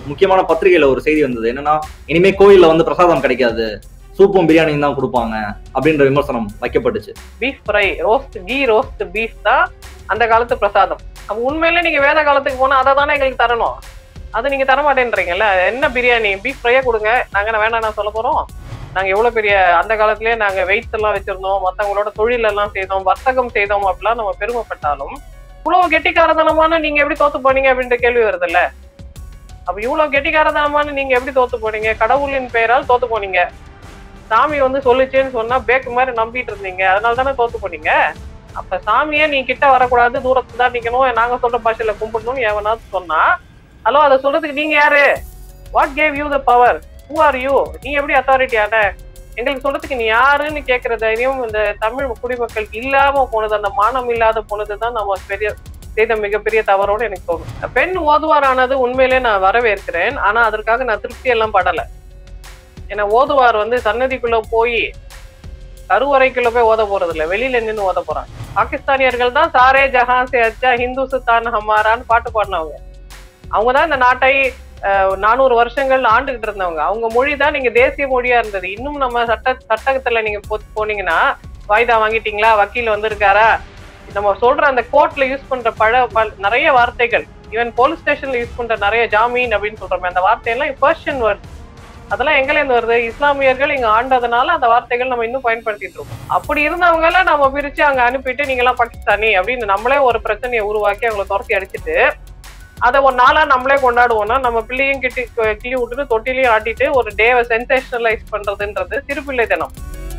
முக்கியமான பத்திரிகையில ஒரு செய்தி வந்தது என்னன்னா இனிமே கோயில்ல வந்து பிரசாதம் கிடைக்காது சூப்பும் பிரியாணியும் தான் கொடுப்பாங்க அப்படின்ற விமர்சனம் வைக்கப்பட்டுச்சு beef fry roast key roast beef தான் அந்த காலத்து பிரசாதம் அப்ப உண்மையிலே நீங்க வேத காலத்துக்கு போனா அதை தானே எங்களுக்கு தரணும் அது நீங்க தர மாட்டேன்றீங்கல்ல என்ன பிரியாணி பீஃப் ஃப்ரையே கொடுங்க நாங்க வேணாம் நான் சொல்ல போறோம் நாங்க எவ்வளவு பெரிய அந்த காலத்திலேயே நாங்க வெயிட்ஸ் எல்லாம் வச்சிருந்தோம் மத்தவங்களோட தொழில் எல்லாம் செய்தோம் வர்த்தகம் செய்தோம் அப்படிலாம் நம்ம பெருமைப்பட்டாலும் இவ்வளவு கெட்டிக்காரதனமான நீங்க எப்படி தோத்து போனீங்க அப்படின்ற கேள்வி வருதுல்ல அப்ப இவ்வளவு கெட்டிக்காரதனமான நீங்க எப்படி தோத்து போனீங்க கடவுளின் பெயரால் தோத்து போனீங்க சாமி வந்து சொல்லுச்சேன்னு சொன்னா பேக்கு மாதிரி நம்பிட்டு இருந்தீங்க அதனால தானே தோத்து போனீங்க அப்ப சாமியே நீ கிட்ட வரக்கூடாது தூரத்துல தான் நிக்கணும் நாங்க சொல்ற பாஷையில கும்பிடணும்னு எவனாவது சொன்னா ஹலோ அதை சொல்றதுக்கு நீங்க யாரு what gave you the power who are you நீ எப்படி அத்தாரிட்டி ஆன எங்களுக்கு சொல்றதுக்கு நீ யாருன்னு கேட்கிற தைரியம் இந்த தமிழ் குடிமக்களுக்கு இல்லாம போனது அந்த மானம் இல்லாத போனதுதான் நம்ம பெரிய செய்த மிகப்பெரிய தவறோடு எனக்கு தோணும் பெண் ஓதுவாரானது உண்மையிலே நான் வரவேற்கிறேன் ஆனா அதற்காக நான் திருப்தி எல்லாம் படல ஏன்னா ஓதுவார் வந்து சன்னதிக்குள்ள போய் கருவறைக்குள்ள போய் ஓத போறது இல்ல வெளியில நின்று ஓத போறாங்க பாகிஸ்தானியர்கள் தான் சாரே ஜஹான் சே அச்சா ஹிந்துஸ்தான் ஹமாரான்னு பாட்டு பாடினவங்க அவங்க தான் இந்த நாட்டை அஹ், நானூறு வருஷங்கள் ஆண்டுகிட்டு இருந்தவங்க அவங்க மொழி தான் நீங்க தேசிய மொழியா இருந்தது இன்னும் நம்ம சட்ட சட்டத்துல நீங்க போ- போனீங்கன்னா வாய்தா வாங்கிட்டீங்களா வக்கீல் வந்திருக்காரா நம்ம சொல்ற அந்த கோர்ட்ல யூஸ் பண்ற பழ பல்- நிறைய வார்த்தைகள் ஈவன் போலீஸ் ஸ்டேஷன்ல யூஸ் பண்ற நிறைய ஜாமீன் அப்படின்னு சொல்றோமே அந்த வார்த்தையெல்லாம் பர்ஷியன் வேர்ட் அதெல்லாம் எங்கல இருந்து வருது இஸ்லாமியர்கள் இங்க ஆண்டதுனால அந்த வார்த்தைகள் நம்ம இன்னும் பயன்படுத்திட்டு இருக்கோம் அப்படி இருந்தவங்க எல்லாம் நம்ம பிரிச்சு அங்க அனுப்பிட்டு நீங்க எல்லாம் பாகிஸ்தானி அப்படின்னு நம்மளே ஒரு பிரச்சனையை உருவாக்கி அவங்களை துரத்தி அடிச்சிட்டு அதை ஒரு நாளா நம்மளே கொண்டாடுவோம்னா நம்ம பிள்ளையும் கிட்டி கிளி விட்டுட்டு தொட்டிலையும் ஆட்டிட்டு ஒரு டேவை சென்சேஷனலைஸ் பண்றதுன்றது சிறுபிள்ளைத்தனம்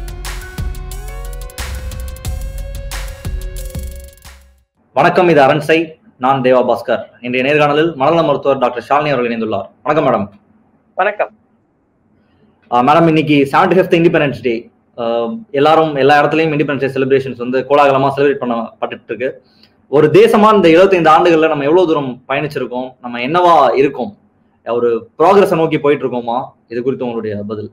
வணக்கம் இது அரண்சை நான் தேவா பாஸ்கர் இன்றைய நேர்காணலில் மனநல மருத்துவர் டாக்டர் ஷாலினி அவர்கள் இணைந்துள்ளார் வணக்கம் மேடம் வணக்கம் மேடம் இன்னைக்கு செவன்டி ஃபிஃப்த் இண்டிபெண்டன்ஸ் டே எல்லாரும் எல்லா இடத்துலயும் இண்டிபெண்டன்ஸ் டே செலிப்ரேஷன்ஸ் வந்து கோலாகலமா செலிப்ரேட் பண்ணப்பட்டு இருக்கு ஒரு தேசமா இந்த 75 ஆண்டுகள்ல நம்ம எவ்வளவு தூரம் பயணிச்சிருக்கோம் நம்ம என்னவா இருக்கோம் ஒரு ப்ராக்ரஸை நோக்கி போயிட்டு இருக்கோமா இது குறித்து உங்களுடைய பதில்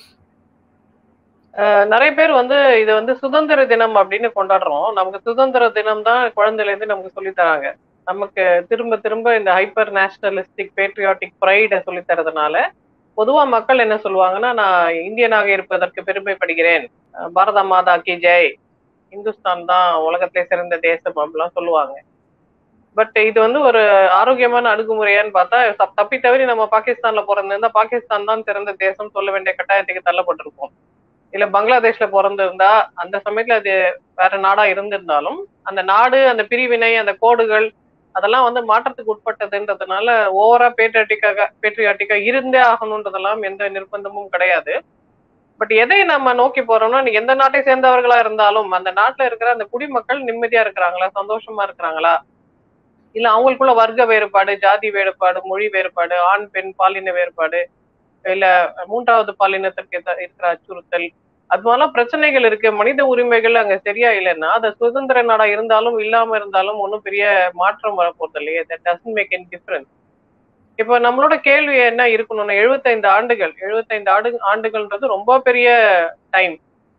அஹ் நிறைய பேர் வந்து இது வந்து சுதந்திர தினம் அப்படின்னு கொண்டாடுறோம் நமக்கு சுதந்திர தினம் தான் குழந்தையில இருந்து நமக்கு சொல்லி தராங்க நமக்கு திரும்ப திரும்ப இந்த ஹைப்பர் நேஷனலிஸ்டிக் பேட்ரியாட்டிக் ப்ரைடை சொல்லி தரதுனால பொதுவா மக்கள் என்ன சொல்லுவாங்கன்னா நான் இந்தியனாக இருப்பதற்கு பெருமைப்படுகிறேன் அஹ் பாரத மாதா கி ஜெய் இந்துஸ்தான் தான் உலகத்திலே சிறந்த தேசம் அப்படிலாம் சொல்லுவாங்க பட் இது வந்து ஒரு ஆரோக்கியமான அணுகுமுறையான்னு பார்த்தா தப்- தப்பி தவறி நம்ம பாகிஸ்தான்ல பிறந்திருந்தா பாகிஸ்தான் தான் சிறந்த தேசம் சொல்ல வேண்டிய கட்டாயத்துக்கு தள்ளப்பட்டிருப்போம் இல்ல பங்களாதேஷ்ல பிறந்திருந்தா அந்த சமயத்துல அது வேற நாடா இருந்திருந்தாலும் அந்த நாடு அந்த பிரிவினை அந்த கோடுகள் அதெல்லாம் வந்து மாற்றத்துக்கு உட்பட்டதுன்றதுனால ஓவரா பேட்ரியாட்டிக்காக பேட்ரியாட்டிக்கா இருந்தே ஆகணுன்றதெல்லாம் எந்த நிர்பந்தமும் கிடையாது பட் எதை நம்ம நோக்கி போறோம்னா நீ எந்த நாட்டை சேர்ந்தவர்களா இருந்தாலும் அந்த நாட்டுல இருக்கிற அந்த குடிமக்கள் நிம்மதியா இருக்கிறாங்களா சந்தோஷமா இருக்கிறாங்களா இல்ல அவங்களுக்குள்ள வர்க்க வேறுபாடு ஜாதி வேறுபாடு மொழி வேறுபாடு ஆண் பெண் பாலின வேறுபாடு இல்ல மூன்றாவது பாலினத்திற்கு எத- இருக்கிற அச்சுறுத்தல் அது மாதிரிலாம் பிரச்சனைகள் இருக்கு மனித உரிமைகள் அங்க சரியா இல்லைன்னா அது சுதந்திர நாடா இருந்தாலும் இல்லாம இருந்தாலும் ஒன்றும் பெரிய மாற்றம் வரப்போறது இல்லையே that doesn't make an difference இப்போ நம்மளோட கேள்வி என்ன இருக்கணும்னா எழுபத்தைந்து ஆண்டுகள் எழுபத்தைந்து ஆண்டு ஆண்டுகள்ன்றது ரொம்ப பெரிய டைம்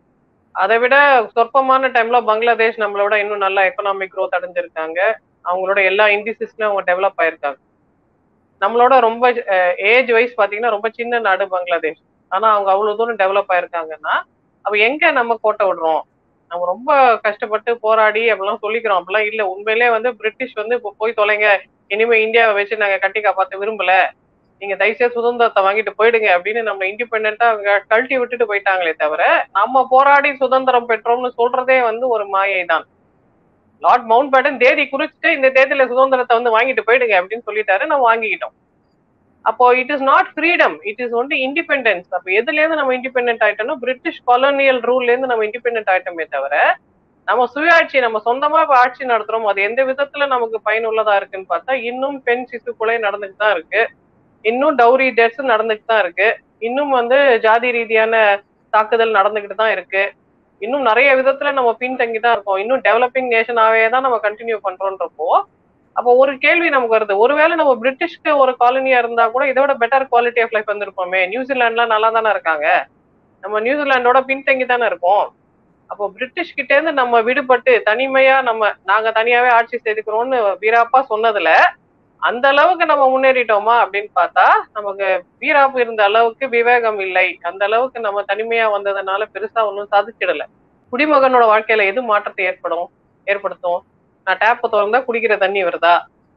அதை விட சொற்பமான டைம்ல பங்களாதேஷ் நம்மளோட இன்னும் நல்லா எக்கனாமிக் growth அடைஞ்சிருக்காங்க அவங்களோட எல்லா இண்டிசிஸ்லயும் அவங்க டெவலப் ஆயிருக்காங்க நம்மளோட ரொம்ப ஏஜ் வைஸ் பாத்தீங்கன்னா ரொம்ப சின்ன நாடு பங்களாதேஷ் ஆனா அவங்க அவ்வளவு தூரம் டெவலப் ஆயிருக்காங்கன்னா அப்ப எங்க நம்ம கோட்டை விடுறோம் நம்ம ரொம்ப கஷ்டப்பட்டு போராடி அப்படிலாம் சொல்லிக்கிறோம் அப்படிலாம் இல்ல உண்மையிலே வந்து பிரிட்டிஷ் வந்து இப்போ போய் தொலைங்க இனிமே இந்தியாவை வச்சு நாங்க கட்டி காப்பாத்த விரும்பல நீங்க தயவுசெய்து சுதந்திரத்தை வாங்கிட்டு போயிடுங்க அப்படின்னு நம்ம இண்டிபெண்டா அவங்க கழட்டி விட்டுட்டு போயிட்டாங்களே தவிர நம்ம போராடி சுதந்திரம் பெற்றோம்னு சொல்றதே வந்து ஒரு மாயை தான் லார்ட் மவுண்ட் பேட்டன் தேதி குறிச்சிட்டு இந்த தேதியில சுதந்திரத்தை வந்து வாங்கிட்டு போயிடுங்க அப்படின்னு சொல்லிட்டாரு நம்ம வாங்கிக்கிட்டோம் அப்போ it is not freedom it is only independence அப்போ எதுல இருந்து நம்ம இண்டிபெண்டன்ட் ஆயிட்டோம்னா பிரிட்டிஷ் காலோனியல் ரூல்ல இருந்து நம்ம இண்டிபெண்டன்ட் ஆயிட்டோமே தவிர நம்ம சுயாட்சி நம்ம சொந்தமா இப்ப ஆட்சி நடத்துறோம் அது எந்த விதத்துல நமக்கு பயனுள்ளதா இருக்குன்னு பார்த்தா இன்னும் பெண் சிசு கொலை நடந்துட்டு தான் இருக்கு இன்னும் டவுரி டெத்ஸ் நடந்துட்டு தான் இருக்கு இன்னும் வந்து ஜாதி ரீதியான தாக்குதல் நடந்துகிட்டு தான் இருக்கு இன்னும் நிறைய விதத்துல நம்ம பின்தங்கி தான் இருக்கோம் இன்னும் டெவலப்பிங் நேஷனாவே தான் நம்ம கண்டினியூ பண்றோன்றப்போ அப்போ ஒரு கேள்வி நமக்கு வருது ஒருவேளை நம்ம பிரிட்டிஷ்க்கு ஒரு காலனியா இருந்தா கூட இதோட பெட்டர் குவாலிட்டி ஆஃப் லைஃப் வந்திருப்போமே நியூசிலாண்ட்லாம் நல்லா தானே இருக்காங்க நம்ம நியூசிலாண்டோட பின்தங்கி தானே இருக்கோம் அப்போ பிரிட்டிஷ் கிட்ட இருந்து நம்ம விடுபட்டு தனிமையா நம்ம நாங்க தனியாவே ஆட்சி செய்துக்கிறோம்னு வீராப்பா சொன்னதுல அந்த அளவுக்கு நம்ம முன்னேறிட்டோமா அப்படின்னு பார்த்தா நமக்கு வீராப்பு இருந்த அளவுக்கு விவேகம் இல்லை அந்த அளவுக்கு நம்ம தனிமையா வந்ததுனால பெருசா ஒன்றும் சாதிச்சிடல குடிமகனோட வாழ்க்கையில எது மாற்றத்தை ஏற்படும் ஏற்படுத்தும் நான் டேப்பை திறந்தா குடிக்கிற தண்ணி வருதா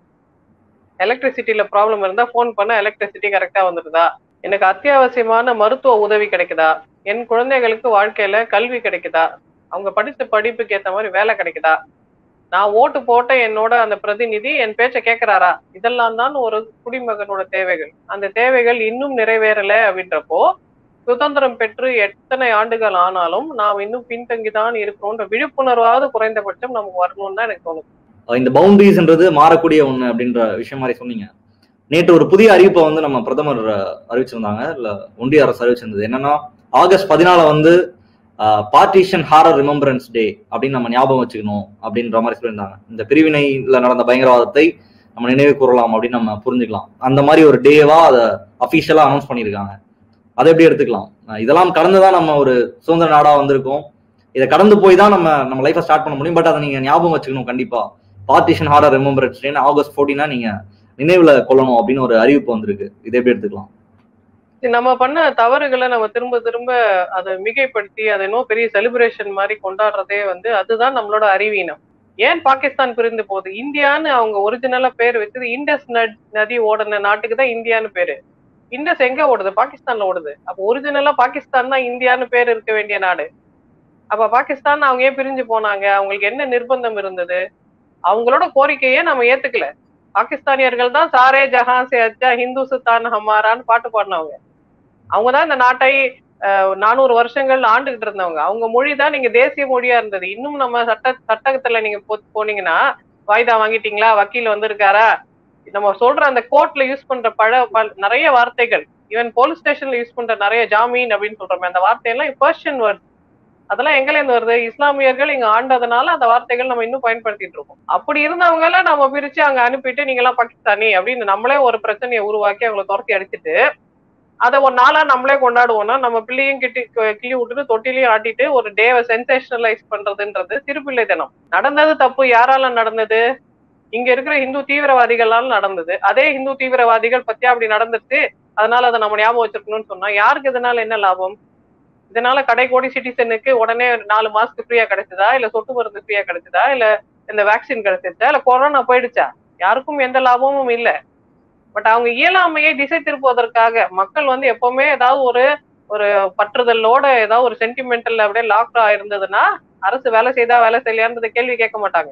எலக்ட்ரிசிட்டியில ப்ராப்ளம் இருந்தா ஃபோன் பண்ண எலக்ட்ரிசிட்டி கரெக்டா வந்துடுதா எனக்கு அத்தியாவசியமான மருத்துவ உதவி கிடைக்குதா என் குழந்தைகளுக்கு வாழ்க்கையில கல்வி கிடைக்குதா அவங்க படிச்ச படிப்புக்கு ஏத்த மாதிரி வேலை கிடைக்குதா நான் ஓட்டு போட்ட என்னோட அந்த பிரதிநிதி என் பேச்ச கேட்கிறாரா இதெல்லாம் தான் ஒரு குடிமகனோட தேவைகள் அந்த தேவைகள் இன்னும் நிறைவேறல அப்படின்றப்போ சுதந்திரம் பெற்று எத்தனை ஆண்டுகள் ஆனாலும் நாம் இன்னும் பின்தங்கிதான் இருக்கிறோன்ற விழிப்புணர்வாவது குறைந்தபட்சம் நமக்கு வரணும்னு தான் எனக்கு தோணுது இந்த பவுண்டரிஸ்ன்றது மாறக்கூடிய ஒண்ணு அப்படின்ற விஷயம் மாதிரி சொன்னீங்க நேற்று ஒரு புதிய அறிவிப்பை வந்து நம்ம பிரதமர் அஹ், அறிவிச்சிருந்தாங்க இல்ல ஒன்றிய அரசு அறிவிச்சிருந்தது என்னன்னா ஆகஸ்ட் பதினால வந்து பார்ட்டிஷன் ஹாரர் ரிமெம்பரன்ஸ் டே அப்படின்னு நம்ம ஞாபகம் வச்சுக்கணும் அப்படின்ற மாதிரி சொல்லியிருந்தாங்க இந்த பிரிவினையில நடந்த பயங்கரவாதத்தை நம்ம நினைவு கூறலாம் அப்படின்னு நம்ம புரிஞ்சுக்கலாம் அந்த மாதிரி ஒரு டேவா அதை அஃபிஷியலா அனௌன்ஸ் பண்ணியிருக்காங்க அதை எப்படி எடுத்துக்கலாம் அஹ் இதெல்லாம் கடந்துதான் நம்ம ஒரு சுதந்திர நாடா வந்திருக்கோம் இதை கடந்து போய் தான் நம்ம நம்ம லைஃபை ஸ்டார்ட் பண்ண முடியும் பட் அதை நீங்க ஞாபகம் வச்சுக்கணும் கண்டிப்பா partition horror remembrance day August ஃபோர்டீனா நீங்க நினைவுல கொள்ளணும் அப்படின்னு ஒரு அறிவிப்பு வந்திருக்கு இதை எப்படி எடுத்துக்கலாம் நம்ம பண்ண தவறுகளை நம்ம திரும்ப திரும்ப அதை மிகைப்படுத்தி அதை இன்னும் பெரிய செலிப்ரேஷன் மாதிரி கொண்டாடுறதே வந்து அதுதான் நம்மளோட அறிவீனம் ஏன் பாகிஸ்தான் பிரிந்து போகுது இந்தியான்னு அவங்க ஒரிஜினலா பேர் வச்சது இண்டஸ் நட்- நதி ஓடின நாட்டுக்கு தான் இந்தியான்னு பேரு இண்டஸ் எங்க ஓடுது பாகிஸ்தான்ல ஓடுது அப்போ ஒரிஜினலா பாகிஸ்தான் தான் இந்தியான்னு பேர் இருக்க வேண்டிய நாடு அப்ப பாகிஸ்தான் அவங்க ஏன் பிரிஞ்சு போனாங்க அவங்களுக்கு என்ன நிர்பந்தம் இருந்தது அவங்களோட கோரிக்கையே நம்ம ஏத்துக்கல பாகிஸ்தானியர்கள் தான் சாரே ஜஹான் சே அச்சா ஹிந்துஸ்தான் ஹமாரான்னு பாட்டு பாடினவங்க அவங்க தான் இந்த நாட்டை அஹ், நானூறு வருஷங்கள் ஆண்டுகிட்டு இருந்தவங்க அவங்க மொழி தான் நீங்க தேசிய மொழியா இருந்தது இன்னும் நம்ம சட்ட சட்டத்துல நீங்க போ- போனீங்கன்னா வாய்தா வாங்கிட்டீங்களா வக்கீல் வந்திருக்காரா நம்ம சொல்ற அந்த கோர்ட்ல யூஸ் பண்ற பழ பல- நிறைய வார்த்தைகள் ஈவன் போலீஸ் ஸ்டேஷன்ல யூஸ் பண்ற நிறைய ஜாமீன் அப்படின்னு சொல்றோமே அந்த வார்த்தையெல்லாம் பர்ஷியன் வேர்ட் அதெல்லாம் எங்கல இருந்து வருது இஸ்லாமியர்கள் இங்க ஆண்டதுனால அந்த வார்த்தைகள் நம்ம இன்னும் பயன்படுத்திட்டு இருக்கோம் அப்படி இருந்தவங்க எல்லாம் நம்ம பிரிச்சு அங்க அனுப்பிட்டு நீங்க எல்லாம் பாகிஸ்தானி அப்படின்னு நம்மளே ஒரு பிரச்சனையை உருவாக்கி அவங்களை துரத்தி அடிச்சிட்டு அதை ஒரு நாளா நம்மளே கொண்டாடுவோம்னா நம்ம பிள்ளையும் கிட்டி கிள்ளி விட்டுட்டு தொட்டிலையும் ஆட்டிட்டு ஒரு டேவை சென்சேஷனலைஸ் பண்றதுன்றது திருப்பிள்ளை தினம் நடந்தது தப்பு யாரால நடந்தது இங்க இருக்கிற இந்து தீவிரவாதிகளால நடந்தது அதே இந்து தீவிரவாதிகள் பத்தியா அப்படி நடந்துச்சு அதனால அதை நம்ம ஞாபகம் வச்சிருக்கணும்னு சொன்னா யாருக்கு இதனால என்ன லாபம் இதனால கடைக்கோடி சிட்டிசனுக்கு உடனே நாலு மாசத்துக்கு ஃப்ரீயா கிடைச்சதா இல்ல சொட்டு மருந்து ஃப்ரீயா கிடைச்சதா இல்ல இந்த வேக்சின் கிடைச்சிச்சா இல்ல கொரோனா போயிடுச்சா யாருக்கும் எந்த லாபமும் இல்ல பட் அவங்க இயலாமையை திசை திருப்புவதற்காக மக்கள் வந்து எப்பவுமே ஏதாவது ஒரு ஒரு பற்றுதலோட ஏதாவது ஒரு சென்டிமெண்டல் அப்படியே லாக் ஆயிருந்ததுன்னா அரசு வேலை செய்தா வேலை செய்யலையான்றத கேள்வி கேட்க மாட்டாங்க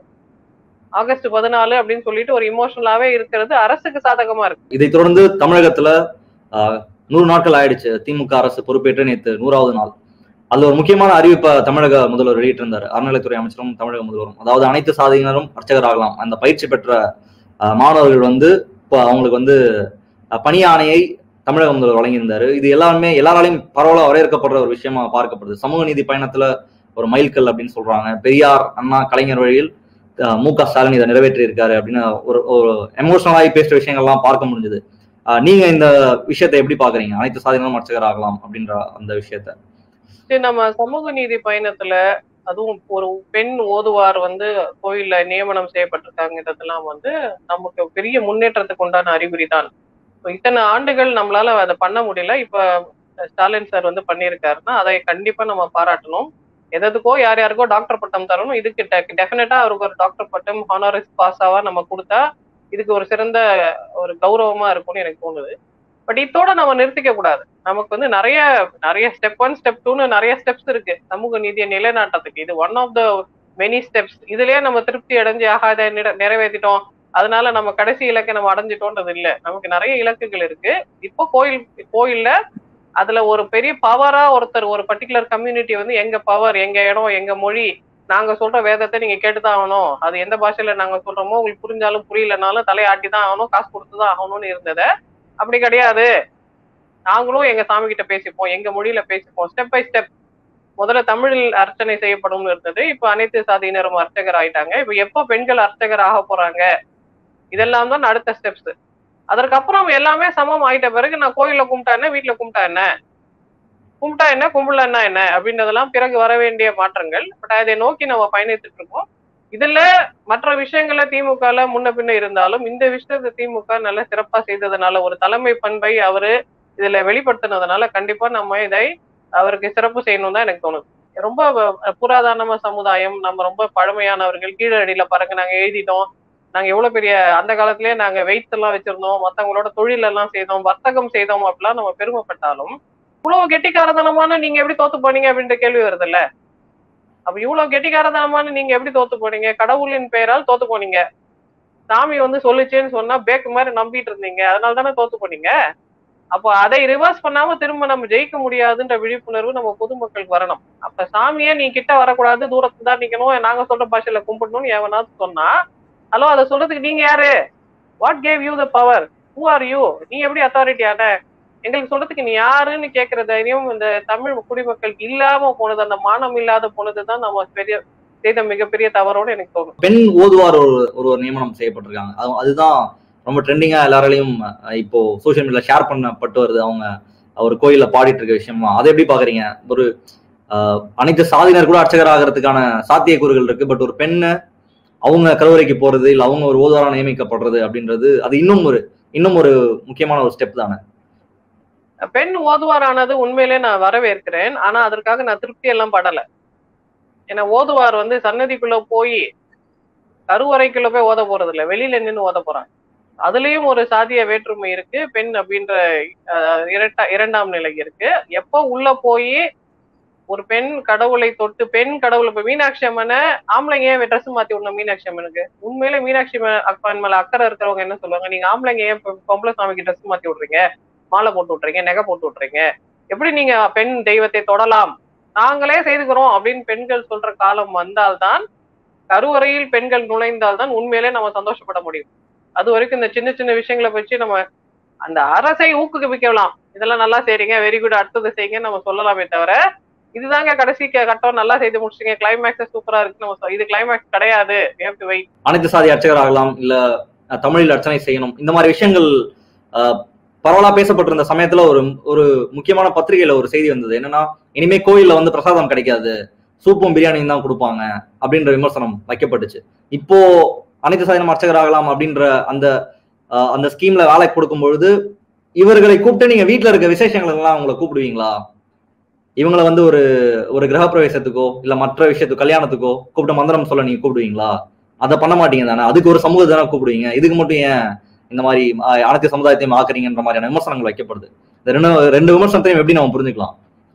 ஆகஸ்ட் பதினாலு அப்படின்னு சொல்லிட்டு ஒரு இமோஷனலாவே இருக்கிறது அரசுக்கு சாதகமா இருக்கு இதை தொடர்ந்து தமிழகத்துல ஆஹ், நூறு நாட்கள் ஆயிடுச்சு திமுக அரசு பொறுப்பேற்று நேற்று நூறாவது நாள் அதுல ஒரு முக்கியமான அறிவிப்பை தமிழக முதல்வர் வெளியிட்டிருந்தார் அறநிலைத்துறை அமைச்சரும் தமிழக முதல்வரும் அதாவது அனைத்து சாதியினரும் அர்ச்சகர் ஆகலாம் அந்த பயிற்சி பெற்ற ஆஹ், மாணவர்கள் வந்து இப்போ அவங்களுக்கு வந்து ஆஹ், பணி ஆணையை தமிழக முதல்வர் வழங்கியிருந்தாரு இது எல்லாருமே எல்லாராலையும் பரவலா வரவேற்கப்படுற ஒரு விஷயமா பார்க்கப்படுது சமூக நீதி பயணத்துல ஒரு மைல்கல் அப்படின்னு சொல்றாங்க பெரியார் அண்ணா கலைஞர் வழியில் ஆஹ், மு க ஸ்டாலின் இதை நிறைவேற்றி இருக்காரு அப்படின்னு ஒரு ஒரு எமோஷனலாகி பேசுற விஷயங்கள்லாம் பார்க்க முடிஞ்சது நீங்க இந்த விஷயத்தை எப்படி பாக்குறீங்க அனைத்து சாதியினரும் அர்ச்சகர் ஆகலாம் அப்படின்ற அந்த விஷயத்த இது நம்ம சமூக நீதி பயணத்துல அதுவும் ஒரு பெண் ஓதுவார் வந்து கோயில்ல நியமனம் செய்யப்பட்டிருக்காங்கிறதெல்லாம் வந்து நமக்கு பெரிய முன்னேற்றத்துக்கு உண்டான அறிகுறி தான் இத்தனை ஆண்டுகள் நம்மளால அதை பண்ண முடியல இப்ப ஸ்டாலின் சார் வந்து பண்ணியிருக்காருன்னா அதை கண்டிப்பா நம்ம பாராட்டணும் எதுக்கோ யார் யாருக்கோ டாக்டர் பட்டம் தரணும் இதுக்கு டெஃபினட்டா அவருக்கு ஒரு டாக்டர் பட்டம் ஹானரிஸ் பாஸாவா நம்ம கொடுத்தா இதுக்கு ஒரு சிறந்த ஒரு கௌரவமா இருக்கும்னு எனக்கு தோணுது பட் இதோட நம்ம நிறுத்திக்க கூடாது நமக்கு வந்து நிறைய நிறைய ஸ்டெப் ஒன் ஸ்டெப் டூன்னு நிறைய ஸ்டெப்ஸ் இருக்கு சமூக நீதியை நிலைநாட்டத்துக்கு இது one of the many steps இதுலயே நம்ம திருப்தி அடைஞ்சு ஆஹா இதை நிற- நிறைவேற்றிட்டோம் அதனால நம்ம கடைசி இலக்கை நம்ம அடைஞ்சிட்டோன்றது இல்ல நமக்கு நிறைய இலக்குகள் இருக்கு இப்போ கோயில் கோயில்ல அதுல ஒரு பெரிய பவரா ஒருத்தர் ஒரு பர்டிகுலர் கம்யூனிட்டி வந்து எங்க பவர் எங்க இடம் எங்க மொழி நாங்க சொல்ற வேதத்தை நீங்க கேட்டுதான் ஆகணும் அது எந்த பாஷையில நாங்க சொல்றோமோ உங்களுக்கு புரிஞ்சாலும் புரியலனாலும் தலையாட்டி தான் ஆகணும் காசு கொடுத்து தான் ஆகணும்னு இருந்தத அப்படி கிடையாது நாங்களும் எங்க சாமி கிட்ட பேசிப்போம் எங்க மொழியில பேசிப்போம் ஸ்டெப் பை ஸ்டெப் முதல்ல தமிழில் அர்ச்சனை செய்யப்படும் இருந்தது இப்ப அனைத்து சாதியினரும் அர்ச்சகர் ஆயிட்டாங்க இப்ப எப்போ பெண்கள் அர்ச்சகர் ஆக போறாங்க இதெல்லாம் தான் அடுத்த ஸ்டெப்ஸ் அதற்கப்புறம் எல்லாமே சமம் ஆயிட்ட பிறகு நான் கோயில்ல கும்பிட்டா என்ன வீட்டுல கும்பிட்டா என்ன கும்பிட்டா என்ன கும்பலன்னா என்ன அப்படின்றதெல்லாம் பிறகு வர வேண்டிய மாற்றங்கள் பட் அதை நோக்கி நம்ம பயணித்துட்டு இருக்கோம் இதுல மற்ற விஷயங்கள்ல திமுகல முன்ன பின்ன இருந்தாலும் இந்த விஷயத்தை திமுக நல்ல சிறப்பா செய்ததுனால ஒரு தலைமை பண்பை அவரு இதுல வெளிப்படுத்தினதுனால கண்டிப்பா நம்ம இதை அவருக்கு சிறப்பு செய்யணும் தான் எனக்கு தோணுது ரொம்ப வ- புராதனமா சமுதாயம் நம்ம ரொம்ப பழமையானவர்கள் கீழடியில பாருங்க நாங்க எழுதிட்டோம் நாங்க எவ்வளவு பெரிய அந்த காலத்திலேயே நாங்க வெயிட்ஸ் எல்லாம் வச்சிருந்தோம் மத்தவங்களோட தொழில் எல்லாம் செய்தோம் வர்த்தகம் செய்தோம் அப்படிலாம் நம்ம பெருமைப்பட்டாலும் இவ்வளவு கெட்டிக்காரதனமான நீங்க எப்படி தோத்து போனீங்க அப்படின்ற கேள்வி வருது இல்ல அப்ப இவ்வளவு கெட்டிக்காரதனமான நீங்க எப்படி தோத்து போனீங்க கடவுளின் பெயரால் தோத்து போனீங்க சாமி வந்து சொல்லுச்சேன்னு சொன்னா பேக்கு மாதிரி நம்பிட்டு இருந்தீங்க அதனால தானே தோத்து போனீங்க அப்போ அதை ரிவர்ஸ் பண்ணாம திரும்ப நம்ம ஜெயிக்க முடியாதுன்ற விழிப்புணர்வு நம்ம பொதுமக்களுக்கு வரணும் அப்ப சாமியே நீ கிட்ட வரக்கூடாது தூரத்துல தான் நிக்கணும் நாங்க சொல்ற பாஷையில கும்பிடணும்னு எவனாவது சொன்னா ஹலோ அதை சொல்றதுக்கு நீங்க யாரு what gave you the power who are you நீ எப்படி அத்தாரிட்டி ஆன எங்களுக்கு சொல்றதுக்கு நீ யாருன்னு கேட்கிற தைரியம் இந்த தமிழ் குடிமக்களுக்கு இல்லாம போனது அந்த மானம் இல்லாத போனதுதான் நம்ம பெரிய செய்த மிகப்பெரிய தவறோடு எனக்கு தோணும் பெண் ஓதுவார் ஒரு ஒரு ஒரு நியமனம் செய்யப்பட்டிருக்காங்க அது அதுதான் ரொம்ப ட்ரெண்டிங்கா எல்லாராலையும் அஹ், இப்போ சோஷியல் மீடியால ஷேர் பண்ணப்பட்டு வருது அவங்க ஒரு கோயில்ல பாடிட்டு இருக்க விஷயமா அதை எப்படி பாக்குறீங்க ஒரு அஹ், அனைத்து சாதியினர் கூட அர்ச்சகர் ஆகிறதுக்கான சாத்தியக்கூறுகள் இருக்கு பட் ஒரு பெண்ணு அவங்க கருவறைக்கு போறது இல்ல அவங்க ஒரு ஓதுவாரா நியமிக்கப்படுறது அப்படின்றது அது இன்னும் ஒரு இன்னும் ஒரு முக்கியமான ஒரு ஸ்டெப் தானே பெண் ஓதுவாரானது உண்மையிலே நான் வரவேற்கிறேன் ஆனா அதற்காக நான் திருப்தி எல்லாம் படல ஏன்னா ஓதுவார் வந்து சன்னதிக்குள்ள போய் கருவறைக்குள்ள போய் ஓத போறது இல்ல வெளியில நின்னு ஓத போறாங்க அதுலயும் ஒரு சாதிய வேற்றுமை இருக்கு பெண் அப்படின்ற அஹ், இரட்டா இரண்டாம் நிலை இருக்கு எப்போ உள்ள போய் ஒரு பெண் கடவுளை தொட்டு பெண் கடவுளை இப்ப மீனாட்சி அம்மனை ஆம்பளைங்க ஏன் ட்ரெஸ் மாத்தி விடணும் மீனாட்சி அம்மனுக்கு உண்மையிலே மீனாட்சி அம்மன் அம்மன் மேல அக்கறை இருக்கிறவங்க என்ன சொல்லுவாங்க நீங்க ஆம்பளைங்க ஏன் பொ- பொம்பளை சாமிக்கு ட்ரெஸ் மாத்தி விடுறீங்க மாலை போட்டு விட்டுறீங்க நகை போட்டு விட்டுறீங்க எப்படி நீங்க பெண் தெய்வத்தை தொடலாம் நாங்களே செய்துக்கிறோம் அப்படின்னு பெண்கள் சொல்ற காலம் வந்தால்தான் கருவறையில் பெண்கள் நுழைந்தால்தான் உண்மையிலே நம்ம சந்தோஷப்பட முடியும் அது வரைக்கும் இந்த சின்ன சின்ன விஷயங்களை வச்சு நம்ம அந்த அரசை ஊக்குவிக்கலாம் இதெல்லாம் நல்லா செய்றீங்க வெரி குட் அடுத்தது செய்யுங்க நம்ம சொல்லலாமே தவிர இதுதாங்க கடைசி க- கட்டம் நல்லா செய்து முடிச்சிங்க கிளைமேக்ஸ் சூப்பரா இருக்கு நம்ம சொ- இது கிளைமேக்ஸ் கிடையாது வெயிட் அனைத்து சாதி அர்ச்சகர் ஆகலாம் இல்ல அஹ், தமிழில் அர்ச்சனை செய்யணும் இந்த மாதிரி விஷயங்கள் அஹ், பரவலா பேசப்பட்டிருந்த சமயத்துல ஒரு ஒரு முக்கியமான பத்திரிகையில ஒரு செய்தி வந்தது என்னன்னா இனிமே கோயில்ல வந்து பிரசாதம் கிடைக்காது சூப்பும் பிரியாணியும் தான் கொடுப்பாங்க அப்படின்ற விமர்சனம் வைக்கப்பட்டுச்சு இப்போ அனைத்து சாதினம் அர்ச்சகர் ஆகலாம் அப்படின்ற அந்த அஹ், அந்த ஸ்கீம்ல வேலை கொடுக்கும் பொழுது இவர்களை கூப்பிட்டு நீங்க வீட்ல இருக்க விசேஷங்களுக்கெல்லாம் அவங்களை கூப்பிடுவீங்களா இவங்களை வந்து ஒரு ஒரு கிரகப்பிரவேசத்துக்கோ இல்ல மற்ற விஷயத்துக்கோ கல்யாணத்துக்கோ கூப்பிட்டு மந்திரம் சொல்ல நீங்க கூப்பிடுவீங்களா அதை பண்ண மாட்டீங்க தானே அதுக்கு ஒரு சமூகத்தை தானே கூப்பிடுவீங்க இதுக்கு மட்டும் ஏன் இந்த மாதிரி ஆஹ், அனைத்து சமுதாயத்தையும் ஆக்குறீங்கன்ற மாதிரியான விமர்சனங்கள் வைக்கப்படுது இந்த ரெண்டு ரெண்டு விமர்சனத்தையும் எப்படி நம்ம புரிஞ்சுக்கலாம்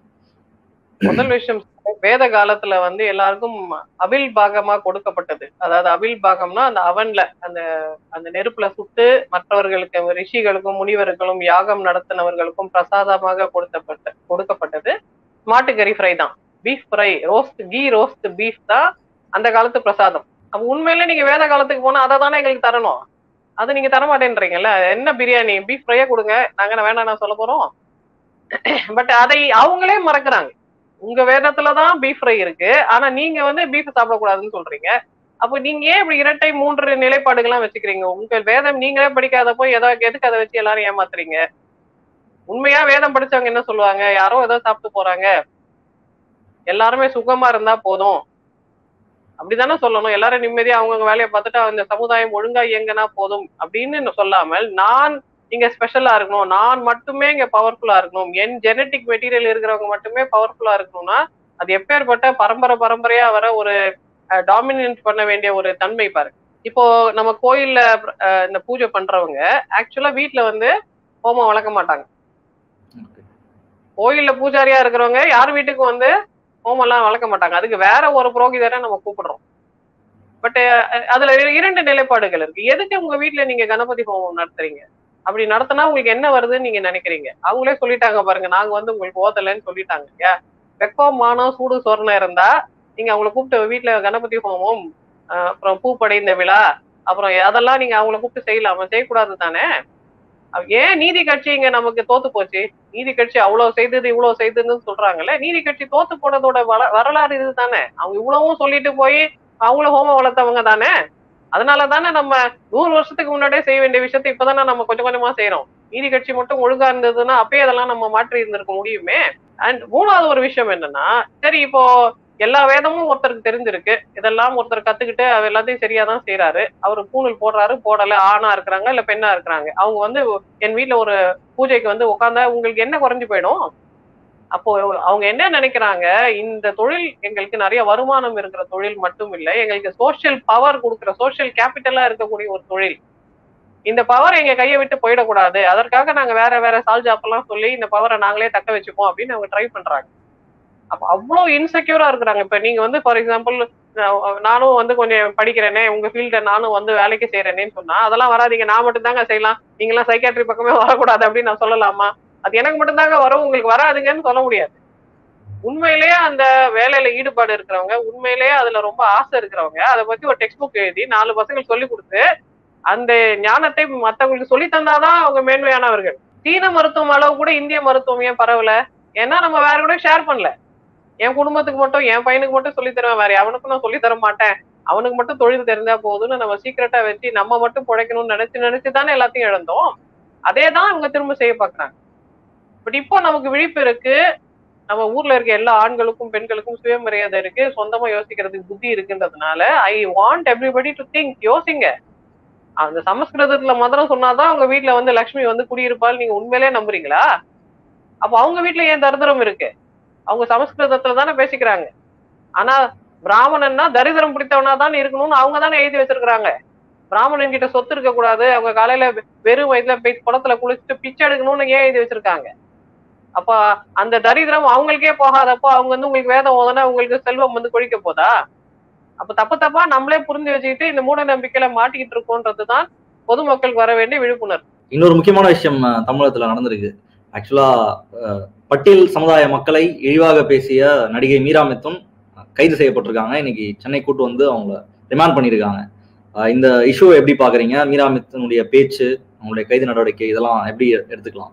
முதல் விஷயம் வேத காலத்துல வந்து எல்லாருக்கும் அவில் பாகமா கொடுக்கப்பட்டது அதாவது அவில் பாகம்னா அந்த அவன்ல அந்த அந்த நெருப்புல சுட்டு மற்றவர்களுக்கு ரிஷிகளுக்கும் முனிவர்களும் யாகம் நடத்தினவர்களுக்கும் பிரசாதமாக கொடுக்கப்பட்ட கொடுக்கப்பட்டது மாட்டுக்கறி ஃப்ரை தான் beef fry roast key roast beef தான் அந்த காலத்து பிரசாதம் அப்ப உண்மையிலே நீங்க வேத காலத்துக்கு போனா அதை தானே எங்களுக்கு தரணும் அது நீங்க தர மாட்டேன்றீங்கல்ல என்ன பிரியாணி பீஃப் ஃப்ரையே கொடுங்க நாங்க வேணாம் நான் சொல்ல போறோம் பட் அதை அவங்களே மறக்கிறாங்க உங்க வேதத்துல தான் பீஃப் ஃப்ரை இருக்கு ஆனா நீங்க வந்து பீஃப் சாப்பிடக்கூடாதுன்னு சொல்றீங்க அப்போ நீங்க ஏன் இப்படி இரட்டை மூன்று நிலைப்பாடுகள்லாம் வச்சுக்கிறீங்க உங்க வேதம் நீங்களே படிக்காதப்போ எதோ எதுக்கு அதை வச்சு எல்லாரும் ஏமாத்துறீங்க உண்மையா வேதம் படிச்சவங்க என்ன சொல்லுவாங்க யாரோ ஏதோ சாப்பிட்டு போறாங்க எல்லாருமே சுகமா இருந்தா போதும் அப்படிதானே சொல்லணும் எல்லாரும் நிம்மதியா அவங்கவுங்க வேலையை பார்த்துட்டு அந்த சமுதாயம் ஒழுங்கா இயங்கினா போதும் அப்படின்னு சொல்லாமல் நான் இங்க ஸ்பெஷலா இருக்கணும் நான் மட்டுமே இங்க பவர்ஃபுல்லா இருக்கணும் என் ஜெனட்டிக் மெட்டீரியல் இருக்கிறவங்க மட்டுமே பவர்ஃபுல்லா இருக்கணும்னா அது எப்பேற்பட்ட பரம்பரை பரம்பரையா வர ஒரு டாமினன்ட் பண்ண வேண்டிய ஒரு தன்மை பாரு இப்போ நம்ம கோயில்ல அஹ், இந்த பூஜை பண்றவங்க ஆக்சுவலா வீட்ல வந்து ஹோமம் வளர்க்க மாட்டாங்க கோயில்ல பூஜாரியா இருக்கிறவங்க யார் வீட்டுக்கும் வந்து ஹோமம் எல்லாம் வளர்க்க மாட்டாங்க அதுக்கு வேற ஒரு புரோகிதரை நம்ம கூப்பிடுறோம் பட் அதுல இர- இரண்டு நிலைப்பாடுகள் இருக்கு எதுக்கு உங்க வீட்ல நீங்க கணபதி ஹோமம் நடத்துறீங்க அப்படி நடத்தினா உங்களுக்கு என்ன வருதுன்னு நீங்க நினைக்கிறீங்க அவங்களே சொல்லிட்டாங்க பாருங்க நாங்க வந்து உங்களுக்கு ஓதலைன்னு சொல்லிட்டாங்க இல்லையா வெக்கம் மானம் சூடு சொரணம் இருந்தா நீங்க அவங்கள கூப்பிட்டு வீட்ல கணபதி ஹோமம் ஆஹ் அப்புறம் பூ படைந்த விழா அப்புறம் அதெல்லாம் நீங்க அவங்கள கூப்பிட்டு செய்யலாமா செய்யக்கூடாது தானே அவ- ஏன் நீதி கட்சி இங்க நமக்கு தோத்து போச்சு நீதி கட்சி அவ்வளவு செய்தது இவ்வளவு செய்ததுன்னு சொல்றாங்கல்ல நீதி கட்சி தோத்து போனதோட வர- வரலாறு இது தானே அவங்க இவ்வளவும் சொல்லிட்டு போய் அவங்களும் ஹோமம் வளர்த்தவங்க தானே அதனால தானே நம்ம நூறு வருஷத்துக்கு முன்னாடியே செய்ய வேண்டிய விஷயத்தை இப்பதானே நம்ம கொஞ்சம் கொஞ்சமா செய்யறோம் நீதி கட்சி மட்டும் ஒழுங்கா இருந்ததுன்னா அப்பயே அதெல்லாம் நம்ம மாற்றி இருந்திருக்க முடியுமே அண்ட் மூணாவது ஒரு விஷயம் என்னன்னா சரி இப்போ எல்லா வேதமும் ஒருத்தருக்கு தெரிஞ்சிருக்கு இதெல்லாம் ஒருத்தர் கத்துக்கிட்டு அவர் எல்லாத்தையும் சரியா தான் செய்யறாரு அவர் பூணூல் போடுறாரு போடல ஆணா இருக்கிறாங்க இல்ல பெண்ணா இருக்கிறாங்க அவங்க வந்து என் வீட்ல ஒரு பூஜைக்கு வந்து உட்காந்தா உங்களுக்கு என்ன குறைஞ்சு போயிடும் அப்போ அவங்க என்ன நினைக்கிறாங்க இந்த தொழில் எங்களுக்கு நிறைய வருமானம் இருக்கிற தொழில் மட்டும் இல்லை எங்களுக்கு சோஷியல் பவர் கொடுக்குற சோஷியல் கேபிட்டலா இருக்கக்கூடிய ஒரு தொழில் இந்த பவர் எங்க கையை விட்டு போயிடக்கூடாது அதற்காக நாங்க வேற வேற சால்ஜாப் எல்லாம் சொல்லி இந்த பவரை நாங்களே தக்க வச்சுப்போம் அப்படின்னு அவங்க ட்ரை பண்றாங்க அப்ப அவ்வளவு இன்செக்யூரா இருக்கிறாங்க இப்ப நீங்க வந்து ஃபார் எக்ஸாம்பிள் நானும் வந்து கொஞ்சம் படிக்கிறேனே உங்க ஃபீல்ட நானும் வந்து வேலைக்கு செய்யறேனேன்னு சொன்னா அதெல்லாம் வராதீங்க நான் மட்டும் தாங்க செய்யலாம் நீங்க எல்லாம் சைக்காட்ரி பக்கமே வரக்கூடாது அப்படின்னு நான் சொல்லலாமா அது எனக்கு மட்டும் தாங்க வரும் உங்களுக்கு வராதுங்கன்னு சொல்ல முடியாது உண்மையிலேயே அந்த வேலையில ஈடுபாடு இருக்கிறவங்க உண்மையிலேயே அதுல ரொம்ப ஆசை இருக்கிறவங்க அதை பத்தி ஒரு டெக்ஸ்ட் புக் எழுதி நாலு பசங்க சொல்லி கொடுத்து அந்த ஞானத்தை மத்தவங்களுக்கு சொல்லி தந்தாதான் அவங்க மேன்மையானவர்கள் சீன மருத்துவம் அளவு கூட இந்திய மருத்துவம் ஏன் பரவல ஏன்னா நம்ம வேற கூட ஷேர் பண்ணல என் குடும்பத்துக்கு மட்டும் என் பையனுக்கு மட்டும் சொல்லி தருவேன் வேற அவனுக்கும் நான் சொல்லி தர மாட்டேன் அவனுக்கு மட்டும் தொழில் தெரிஞ்சா போதும்னு நம்ம சீக்கிரட்டா வச்சு நம்ம மட்டும் பிழைக்கணும்னு நினைச்சு நினைச்சு தானே எல்லாத்தையும் இழந்தோம் அதே தான் அவங்க திரும்ப செய்ய பாக்குறாங்க பட் இப்போ நமக்கு விழிப்பு இருக்கு நம்ம ஊர்ல இருக்க எல்லா ஆண்களுக்கும் பெண்களுக்கும் சுயமரியாதை இருக்கு சொந்தமா யோசிக்கிறதுக்கு புத்தி இருக்குன்றதுனால I want everybody to think யோசிங்க அந்த சமஸ்கிருதத்துல மந்திரம் சொன்னாதான் அவங்க வீட்டுல வந்து லக்ஷ்மி வந்து குடியிருப்பாள் நீங்க உண்மையிலே நம்புறீங்களா அப்ப அவங்க வீட்டுல ஏன் தரித்திரம் இருக்கு அவங்க சமஸ்கிருதத்துல தானே பேசிக்கிறாங்க ஆனா பிராமணன்னா தரித்திரம் பிடித்தவனா தான் இருக்கணும்னு அவங்க தானே எழுதி வச்சிருக்காங்க பிராமணன் கிட்ட சொத்து இருக்க கூடாது அவங்க காலையில வெறும் வயதுல போய் குளத்துல குளிச்சுட்டு பிச்சை எடுக்கணும்னு ஏன் எழுதி வச்சிருக்காங்க அப்ப அந்த தரித்திரம் அவங்களுக்கே போகாதப்போ அவங்க வந்து உங்களுக்கு வேதம் ஓதனா உங்களுக்கு செல்வம் வந்து கொழிக்க போதா அப்ப தப்பு தப்பா நம்மளே புரிஞ்சு வச்சுக்கிட்டு இந்த மூட நம்பிக்கையில மாட்டிக்கிட்டு இருக்கோன்றதுதான் பொதுமக்களுக்கு வர வேண்டிய விழிப்புணர்வு இன்னொரு முக்கியமான விஷயம் அஹ், தமிழகத்துல நடந்திருக்கு ஆக்சுவலா பட்டியல் சமுதாய மக்களை இழிவாக பேசிய நடிகை மீரா மித்துன் கைது செய்யப்பட்டிருக்காங்க இன்னைக்கு சென்னை கூட்டு வந்து அவங்கள ரிமாண்ட் பண்ணியிருக்காங்க அஹ், இந்த இஷ்யூ எப்படி பாக்குறீங்க மீரா மித்துனுடைய பேச்சு அவங்களுடைய கைது நடவடிக்கை இதெல்லாம் எப்படி எடுத்துக்கலாம்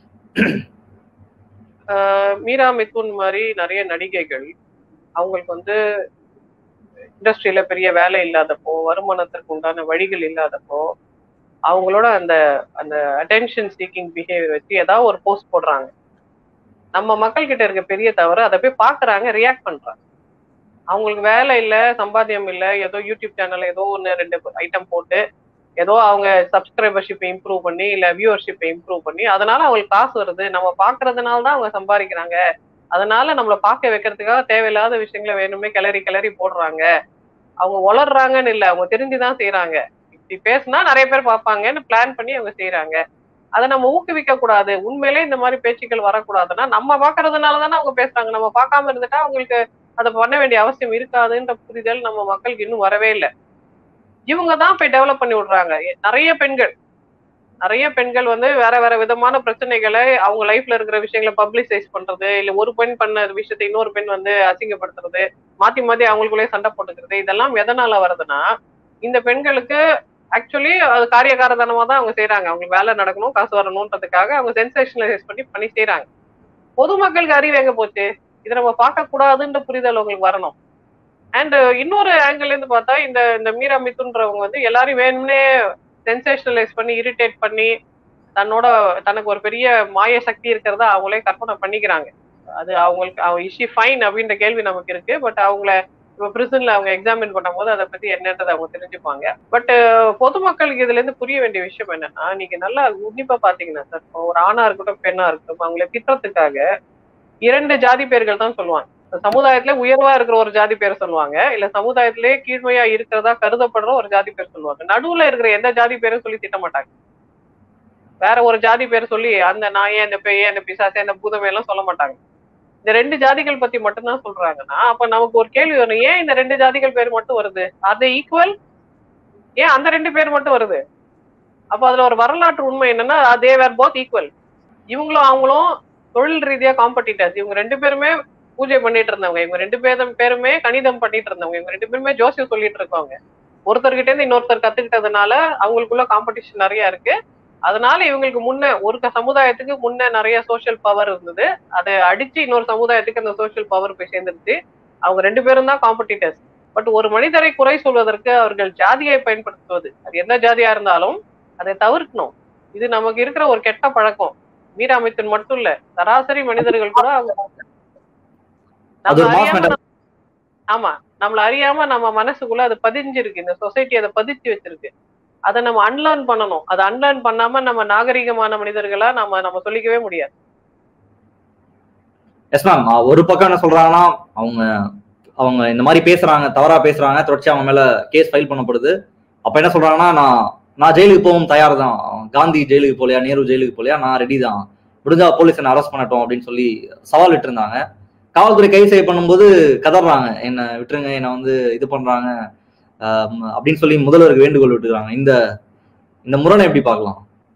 ஆஹ் மீரா மிதுன் மாதிரி நிறைய நடிகைகள் அவங்களுக்கு வந்து இண்டஸ்ட்ரியில பெரிய வேலை இல்லாதப்போ வருமானத்திற்கு உண்டான வழிகள் இல்லாதப்போ அவங்களோட அந்த அந்த அட்டென்ஷன் சீக்கிங் பிஹேவியர் வச்சு ஏதாவது ஒரு போஸ்ட் போடுறாங்க நம்ம மக்கள் கிட்ட இருக்க பெரிய தவறு அதை போய் பாக்குறாங்க ரியாக்ட் பண்றாங்க அவங்களுக்கு வேலை இல்ல சம்பாத்தியம் இல்ல ஏதோ யூடியூப் சேனல்ல ஏதோ ஒன்னு ரெண்டு ஐட்டம் போட்டு ஏதோ அவங்க சப்ஸ்கிரைபர்ஷிப்பை இம்ப்ரூவ் பண்ணி இல்ல வியூவர்ஷிப்பை இம்ப்ரூவ் பண்ணி அதனால அவங்களுக்கு காசு வருது நம்ம பாக்குறதுனால தான் அவங்க சம்பாதிக்கிறாங்க அதனால நம்மள பார்க்க வைக்கிறதுக்காக தேவையில்லாத விஷயங்களை வேணுமே கிளறி கிளறி போடுறாங்க அவங்க வளர்றாங்கன்னு இல்ல அவங்க தெரிஞ்சுதான் செய்யறாங்க இப்படி பேசினா நிறைய பேர் பார்ப்பாங்கன்னு பிளான் பண்ணி அவங்க செய்யறாங்க அதை நம்ம ஊக்குவிக்க கூடாது உண்மையிலே இந்த மாதிரி பேச்சுக்கள் வரக்கூடாதுன்னா நம்ம பாக்குறதுனால தானே அவங்க பேசுறாங்க நம்ம பார்க்காம இருந்துட்டா அவங்களுக்கு அதை பண்ண வேண்டிய அவசியம் இருக்காதுன்ற புரிதல் நம்ம மக்களுக்கு இன்னும் வரவே இல்லை இவங்க தான் போய் டெவலப் பண்ணி விடுறாங்க நிறைய பெண்கள் நிறைய பெண்கள் வந்து வேற வேற விதமான பிரச்சனைகளை அவங்க லைஃப்ல இருக்கிற விஷயங்களை பப்ளிசைஸ் பண்றது இல்ல ஒரு பெண் பண்ண விஷயத்தை இன்னொரு பெண் வந்து அசிங்கப்படுத்துறது மாத்தி மாத்தி அவங்களுக்குள்ளே சண்டை போட்டுக்கிறது இதெல்லாம் எதனால வருதுன்னா இந்த பெண்களுக்கு ஆக்சுவலி அது காரியகாரதனமா தான் அவங்க செய்யறாங்க அவங்களுக்கு வேலை நடக்கணும் காசு வரணும்ன்றதுக்காக அவங்க சென்சேஷனலைஸ் பண்ணி பண்ணி செய்யறாங்க பொதுமக்களுக்கு அறிவு எங்க போச்சு இதை நம்ம பார்க்க கூடாதுன்ற புரிதல் உங்களுக்கு வரணும் அண்ட் இன்னொரு ஆங்கிள் இருந்து பார்த்தா இந்த இந்த மீரா மித்துன்றவங்க வந்து எல்லாரையும் வேணும்னே சென்சேஷனலைஸ் பண்ணி இரிட்டேட் பண்ணி தன்னோட தனக்கு ஒரு பெரிய மாய சக்தி இருக்கிறதா அவங்களே கற்பனை பண்ணிக்கிறாங்க அது அவங்களுக்கு அவங்க இஷி ஃபைன் அப்படின்ற கேள்வி நமக்கு இருக்கு பட் அவங்கள இப்போ பிரிசன்ல அவங்க எக்ஸாமின் பண்ணும்போது அதை பத்தி என்னன்றதை அவங்க தெரிஞ்சுப்பாங்க பட் பொதுமக்களுக்கு இதுல இருந்து புரிய வேண்டிய விஷயம் என்னன்னா நீங்க நல்லா உன்னிப்பா பாத்தீங்கன்னா சார் ஒரு ஆணா இருக்கட்டும் பெண்ணா இருக்கட்டும் அவங்கள திட்டத்துக்காக இரண்டு ஜாதி பேர்கள் தான் சொல்லுவாங்க சமுதாயத்துல உயர்வா இருக்கிற ஒரு ஜாதி பேர் சொல்லுவாங்க இல்ல சமுதாயத்திலே கீழ்மையா இருக்கிறதா கருதப்படுற ஒரு ஜாதி பேர் சொல்லுவாங்க நடுவுல இருக்கிற எந்த ஜாதி பேரும் சொல்லி திட்ட மாட்டாங்க வேற ஒரு ஜாதி பேர் சொல்லி அந்த நாயே அந்த பேயே அந்த பிசாசே அந்த பூதமே எல்லாம் சொல்ல மாட்டாங்க இந்த ரெண்டு ஜாதிகள் பத்தி மட்டும்தான் சொல்றாங்கன்னா அப்ப நமக்கு ஒரு கேள்வி வரும் ஏன் இந்த ரெண்டு ஜாதிகள் பேர் மட்டும் வருது அது ஈக்குவல் ஏன் அந்த ரெண்டு பேர் மட்டும் வருது அப்ப அதுல ஒரு வரலாற்று உண்மை என்னன்னா தே வேர் போத் ஈக்குவல் இவங்களும் அவங்களும் தொழில் ரீதியா காம்படிட்டர்ஸ் இவங்க ரெண்டு பேருமே பூஜை பண்ணிட்டு இருந்தவங்க இவங்க ரெண்டு பேரும் பேருமே கணிதம் பண்ணிட்டு இருந்தவங்க இவங்க ரெண்டு பேருமே ஜோசியம் சொல்லிட்டு இருக்கவங்க ஒருத்தர்கிட்ட இருந்து இன்னொருத்தர் கத்துக்கிட்டதுனால அவங்களுக்குள்ள காம்படிஷன் நிறைய இருக்கு அதனால இவங்களுக்கு முன்ன ஒரு க- சமுதாயத்துக்கு முன்ன நிறைய சோஷியல் பவர் இருந்தது அதை அடிச்சு இன்னொரு சமுதாயத்துக்கு அந்த சோஷியல் பவர் போய் சேர்ந்துருச்சு அவங்க ரெண்டு பேரும் தான் காம்படிட்டர்ஸ் பட் ஒரு மனிதரை குறை சொல்வதற்கு அவர்கள் ஜாதியை பயன்படுத்துவது அது எந்த ஜாதியா இருந்தாலும் அதை தவிர்க்கணும் இது நமக்கு இருக்கிற ஒரு கெட்ட பழக்கம் மீராமித்தன் மட்டும் இல்ல சராசரி மனிதர்கள் கூட அவங்க அது நம்ம ஒரு மாஸ் அறியாம ஆமா நம்மள அறியாம நம்ம மனசுக்குள்ள அது பதிஞ்சிருக்கு இந்த சொசைட்டி அதை பதிச்சு வச்சிருக்கு அதை நம்ம அன்லேர்ன் பண்ணணும் அதை அன்லேர்ன் பண்ணாம நம்ம நாகரிகமான மனிதர்களா நம்ம நம்ம சொல்லிக்கவே முடியாது எஸ் மேம் ஒரு பக்கம் என்ன சொல்றாங்கன்னா அவங்க அவங்க இந்த மாதிரி பேசுறாங்க தவறா பேசுறாங்க தொடர்ச்சி அவங்க மேல கேஸ் ஃபைல் பண்ணப்படுது அப்ப என்ன சொல்றாங்கன்னா நான் நான் ஜெயிலுக்கு போகவும் தயார் தான் காந்தி ஜெயிலுக்கு போலையா நேரு ஜெயிலுக்கு போலையா நான் ரெடி தான் முடிஞ்சா போலீஸ் என்ன அரெஸ்ட் பண்ணட்டும் அப்படின்னு சொல்லி சவால் விட்டு இருந்தாங்க காவல்துறை கைது செய்ய பண்ணும்போது கதறாங்க என்ன விட்டுருங்க என்ன வந்து இது பண்றாங்க ஆம், அப்படின்னு சொல்லி முதல்வருக்கு வேண்டுகோள் விட்டுக்கிறாங்க இந்த இந்த முரணை எப்படி பார்க்கலாம்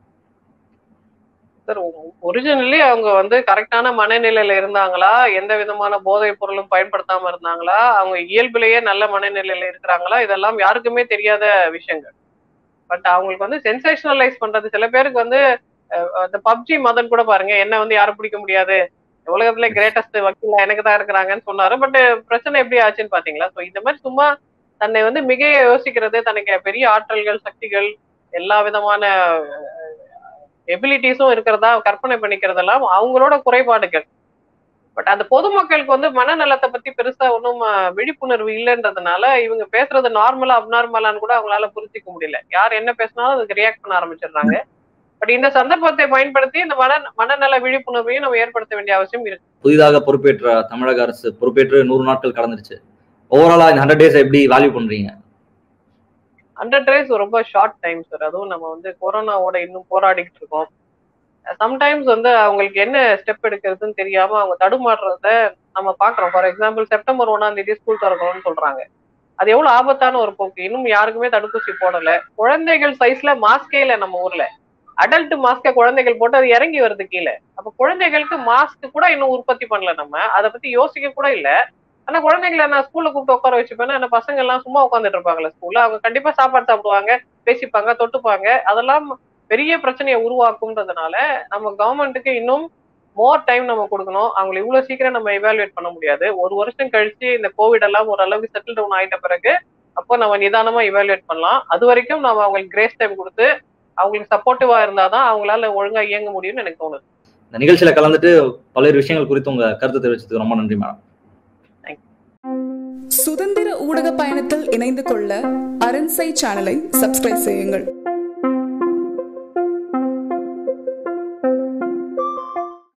சார் ஒரிஜினலி அவங்க வந்து கரெக்டான மனநிலையில இருந்தாங்களா எந்த விதமான போதைப் பொருளும் பயன்படுத்தாம இருந்தாங்களா அவங்க இயல்பிலேயே நல்ல மனநிலையில இருக்கிறாங்களா இதெல்லாம் யாருக்குமே தெரியாத விஷயங்கள் பட் அவங்களுக்கு வந்து சென்சேஷனலைஸ் பண்றது சில பேருக்கு வந்து அஹ், அந்த பப்ஜி மதன் கூட பாருங்க என்ன வந்து யாரும் பிடிக்க முடியாது உலகத்துல கிரேட்டஸ்ட் வக்கீலா எனக்கு தான் இருக்கிறாங்கன்னு சொன்னாரு பட் பிரச்சனை எப்படி ஆச்சுன்னு பாத்தீங்களா ஸோ இந்த மாதிரி சும்மா தன்னை வந்து மிக யோசிக்கிறது தனக்கு பெரிய ஆற்றல்கள் சக்திகள் எல்லா விதமான எபிலிட்டிஸும் இருக்கிறதா கற்பனை பண்ணிக்கிறதெல்லாம் அவங்களோட குறைபாடுகள் பட் அந்த பொதுமக்களுக்கு வந்து மனநலத்தை பத்தி பெருசா ஒன்றும் விழிப்புணர்வு இல்லைன்றதுனால இவங்க பேசுறது நார்மலா அப்நார்மலான்னு கூட அவங்களால புரிஞ்சிக்க முடியல யார் என்ன பேசினாலும் அதுக்கு ரியாக்ட் பண்ண ஆரம்பிச்சிடுறாங்க பட் இந்த சந்தர்ப்பத்தை பயன்படுத்தி இந்த மன மனநல விழிப்புணர்வையும் நம்ம ஏற்படுத்த வேண்டிய அவசியம் இருக்கு புதிதாக பொறுப்பேற்ற தமிழக அரசு பொறுப்பேற்று நூறு நாட்கள் கடந்துருச்சு ஓவராலா இந்த ஹண்ட்ரட் டேஸ் எப்படி வேல்யூ பண்றீங்க ஹண்ட்ரட் டேஸ் ரொம்ப ஷார்ட் டைம் சார் அதுவும் நம்ம வந்து கொரோனாவோட இன்னும் போராடிட்டு இருக்கோம் சம்டைம்ஸ் வந்து அவங்களுக்கு என்ன ஸ்டெப் எடுக்கிறதுன்னு தெரியாம அவங்க தடுமாறுறத நம்ம பாக்குறோம் ஃபார் எக்ஸாம்பிள் செப்டம்பர் ஒன்னாம் தேதி ஸ்கூல் திறக்கணும்னு சொல்றாங்க அது எவ்வளவு ஆபத்தான ஒரு போக்கு இன்னும் யாருக்குமே தடுப்பூசி போடல குழந்தைகள் சைஸ்ல மாஸ்கே இல்ல நம்ம ஊர்ல அடல்ட் மாஸ்க குழந்தைகள் போட்டு அது இறங்கி வருது கீழே அப்ப குழந்தைகளுக்கு மாஸ்க் கூட இன்னும் உற்பத்தி பண்ணல நம்ம அதை பத்தி யோசிக்க கூட இல்ல ஆனா குழந்தைங்களை நான் ஸ்கூல்ல கூப்பிட்டு உட்கார வச்சுப்பேன்னா என்ன பசங்க எல்லாம் சும்மா உட்காந்துட்டு இருப்பாங்களே ஸ்கூல்ல அவங்க கண்டிப்பா சாப்பாடு சாப்பிடுவாங்க பேசிப்பாங்க தொட்டுப்பாங்க அதெல்லாம் பெரிய பிரச்சனையை உருவாக்கும்ன்றதுனால நம்ம கவர்மெண்ட்டுக்கு இன்னும் மோர் டைம் நம்ம கொடுக்கணும் அவங்களை இவ்வளவு சீக்கிரம் நம்ம எவாலுவேட் பண்ண முடியாது ஒரு வருஷம் கழிச்சு இந்த கோவிட் எல்லாம் ஓரளவுக்கு செட்டில் டவுன் ஆயிட்ட பிறகு அப்போ நம்ம நிதானமா இவாலுவேட் பண்ணலாம் அது வரைக்கும் நம்ம அவங்களுக்கு கிரேஸ் டைம் கொடுத்து அவங்களுக்கு சப்போர்ட்டிவா இருந்தாதான் அவங்களால ஒழுங்கா இயங்க முடியும்னு எனக்கு தோணுது இந்த நிகழ்ச்சியில கலந்துட்டு பல்வேறு விஷயங்கள் குறித்து உங்க கருத்து தெரிவிச்சதுக்கு ரொம்ப நன்றி மேடம் சுதந்திர ஊடக பயணத்தில் இணைந்து கொள்ள அரண்சை சேனலை சப்ஸ்கிரைப் செய்யுங்கள்